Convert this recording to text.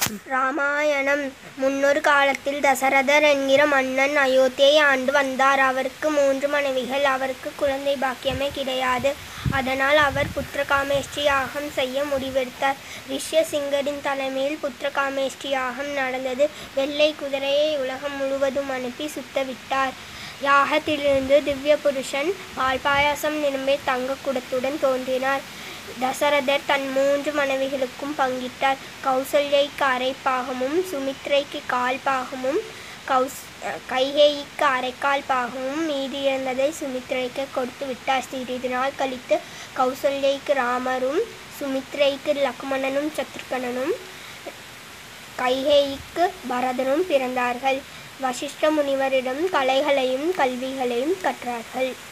ராமாயணம் முன்னொரு காலத்தில் தசரதர் என்கிற மன்னன் அயோத்தியை ஆண்டு வந்தார் அவருக்கு மூன்று மனைவிகள் அவருக்கு குழந்தை பாக்கியமே கிடையாது அதனால் அவர் புத்திரகாமேஷ்டி யாகம் செய்ய முடிவெடுத்தார் ரிஷ்யசிங்கரின் தலைமையில் புத்திரகாமேஷ்டி யாகம் நடந்தது வெள்ளை குதிரையை உலகம் முழுவதும் அனுப்பி சுத்தவிட்டார் யாகத்திலிருந்து திவ்ய புருஷன் பால் பாயாசம் நிரம்பிய தங்க குடத்துடன் தோன்றினார் தசரதர் தன் மூன்று மனைவிகளுக்கும் பங்கிட்டார் கௌசல்யைக்கு அரை பாகமும் சுமித்ரைக்கு கால் பாகமும் கௌஸ் கைகேயிக்கு அரைக்கால் பாகமும் மீதி இருந்ததை சுமித்ரைக்கு கொடுத்து விட்டார் சிறிது நாள் கழித்து கௌசல்யைக்கு ராமரும் சுமித்ரைக்கு லக்மணனும் சத்ருகனனும் கைகேயிக்கு பரதனும் பிறந்தார்கள் வசிஷ்ட முனிவரிடம் கலைகளையும் கல்விகளையும் கற்றார்கள்